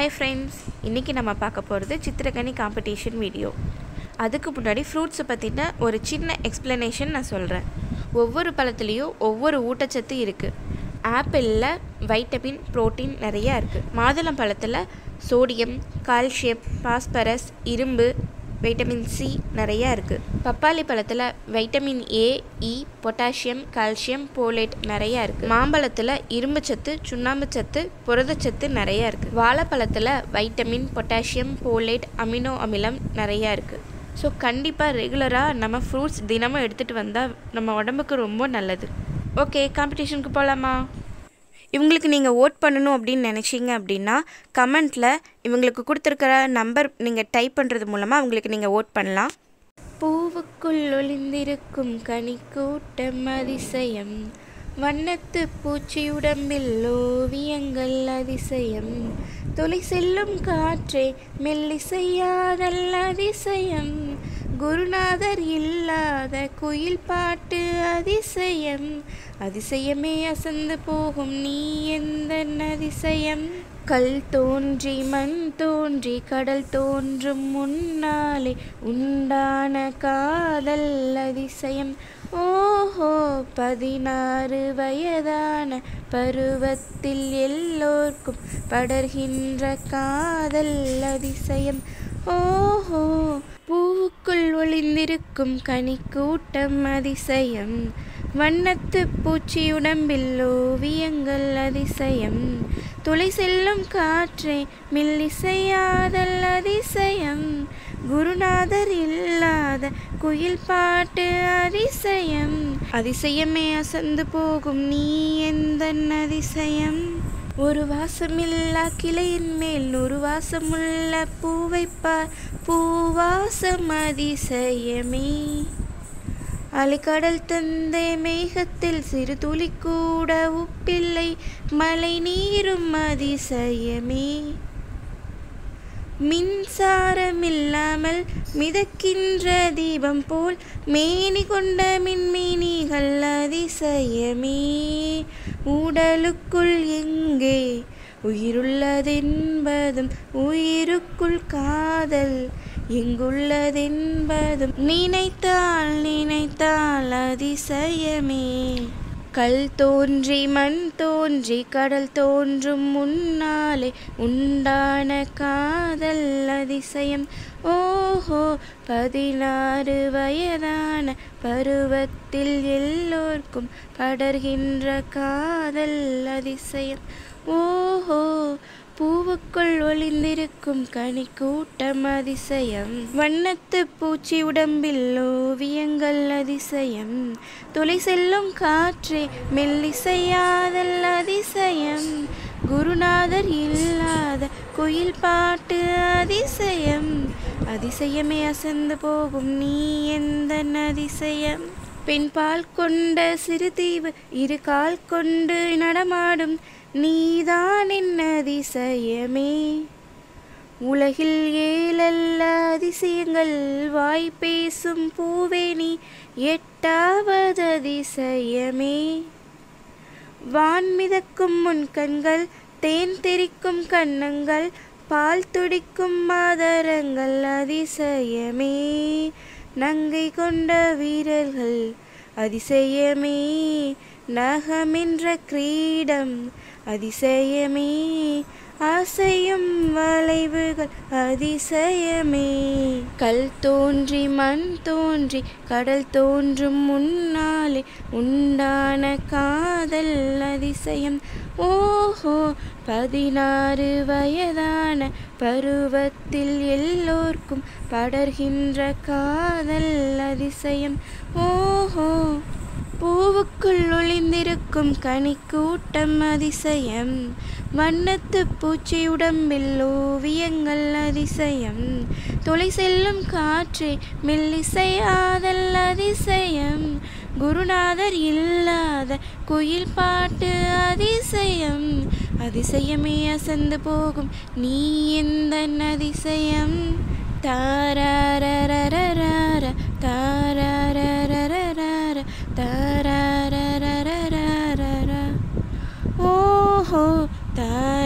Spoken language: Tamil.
ஹாய் ஃப்ரெண்ட்ஸ் இன்றைக்கி நம்ம பார்க்க போகிறது சித்திரக்கனி காம்படிஷன் வீடியோ அதுக்கு முன்னாடி ஃப்ரூட்ஸை பற்றின ஒரு சின்ன எக்ஸ்ப்ளனேஷன் நான் சொல்கிறேன் ஒவ்வொரு பழத்துலேயும் ஒவ்வொரு ஊட்டச்சத்து இருக்குது ஆப்பிளில் வைட்டமின் புரோட்டீன் நிறையா இருக்குது மாதுளம் பழத்தில் சோடியம் கால்சியம் பாஸ்பரஸ் இரும்பு வைட்டமின் சி நிறையா இருக்குது பப்பாளி பழத்தில் vitamin A E potassium calcium folate நிறையா இருக்குது மாம்பழத்தில் இரும்புச்சத்து சுண்ணாம்புச்சத்து புரதச்சத்து நிறையா இருக்குது வாழைப்பழத்தில் வைட்டமின் பொட்டாசியம் போலேட் அமினோ அமிலம் நிறையா இருக்குது ஸோ கண்டிப்பாக ரெகுலராக நம்ம ஃப்ரூட்ஸ் தினமும் எடுத்துகிட்டு வந்தால் நம்ம உடம்புக்கு ரொம்ப நல்லது ஓகே காம்படிஷனுக்கு போகலாமா இவங்களுக்கு நீங்கள் ஓட் பண்ணணும் அப்படின்னு நினச்சிங்க அப்படின்னா கமெண்ட்டில் இவங்களுக்கு கொடுத்துருக்கிற நம்பர் நீங்கள் டைப் பண்ணுறது மூலமாக அவங்களுக்கு நீங்கள் ஓட் பண்ணலாம் பூவுக்குள் ஒளிந்திருக்கும் கனி கூட்டம் அதிசயம் வண்ணத்து பூச்சியுடம்பில் ஓவியங்கள் அதிசயம் துளி செல்லும் காற்றே மெல்லிசையாதல் அதிசயம் குருநாதர் இல்லாத குயில் பாட்டு அதிசயம் அதிசயமே அசந்து போகும் நீ எந்த அதிசயம் கல் தோன்றி மண் தோன்றி கடல் தோன்றும் முன்னாலே உண்டான காதல் அதிசயம் ஓஹோ பதினாறு வயதான பருவத்தில் எல்லோர்க்கும் படர்கின்ற காதல் அதிசயம் ஓஹோ பூவுக்குள் ஒளிந்திருக்கும் கனி கூட்டம் அதிசயம் வண்ணத்து பூச்சி உடம்பில் ஓவியங்கள் அதிசயம் துளை செல்லும் காற்றே மில்லிசையாதல் அதிசயம் குருநாதர் இல்லாத குயில் பாட்டு அதிசயம் அதிசயமே அசந்து போகும் நீ எந்த அதிசயம் ஒரு வாசமில்லா கிளையின் மேல் நூறு வாசமுள்ள பூவைப்பார் பூவாசம் அதிசயமே அலைக்கடல் தந்தை மேகத்தில் சிறு துளி கூட உப்பில்லை மழை நீரும் அதிசயமே மின்சாரமில்லாமல் மிதக்கின்ற தீபம் போல் மேனி கொண்ட மின்மினிகள் அதிசயமே உடலுக்குள் எங்கே உயிருள்ளதென்பதும் உயிருக்குள் காதல் எங்குள்ளதென்பதும் நினைத்தால் நினைத்தால் அதிசயமே கல் தோன்றி மண் தோன்றி கடல் தோன்றும் முன்னாலே உண்டான காதல் அதிசயம் ஓஹோ பதினாறு வயதான பருவத்தில் எல்லோர்க்கும் படர்கின்ற காதல் அதிசயம் ஓஹோ பூவுக்குள் ஒளிந்திருக்கும் கனி கூட்டம் அதிசயம் வண்ணத்து பூச்சி உடம்பில் ஓவியங்கள் அதிசயம் துளை செல்லும் காற்றே மெல்லிசையாதல் அதிசயம் குருநாதர் இல்லாத குயில் பாட்டு அதிசயம் அதிசயமே அசந்து போகும் நீ எந்த அதிசயம் பெண் பால் கொண்ட சிறுதீவு இரு கால் கொண்டு நடமாடும் நீதான் என்ன அதிசயமே உலகில் ஏழல்ல அதிசயங்கள் வாய் பேசும் பூவே நீ எட்டாவது அதிசயமே வான் மிதக்கும் முன் கண்கள் தேன் தெரிக்கும் கன்னங்கள் பால் துடிக்கும் மாதரங்கள் அதிசயமே நங்கை கொண்ட வீரர்கள் அதிசயமே நகமென்ற கிரீடம் அதிசயமே அசையும் வளைவுகள் அதிசயமே கல் தோன்றி மண் தோன்றி கடல் தோன்றும் முன்னாலே உண்டான காதல் அதிசயம் ஓஹோ பதினாறு வயதான பருவத்தில் எல்லோர்க்கும் படர்கின்ற காதல் அதிசயம் ஓஹோ பூவுக்குள் ஒளிந்திருக்கும் கனி கூட்டம் அதிசயம் வண்ணத்து பூச்சி உடம்பில் ஓவியங்கள் அதிசயம் துளை செல்லும் காற்றே மெல்லிசையாதல் அதிசயம் குருநாதர் இல்லாத குயில் பாட்டு அதிசயம் அதிசயமே அசந்து போகும் நீ எந்த அதிசயம் தாராரரரரர தாராரரரரர தாராரரரரர ஓஹோ தார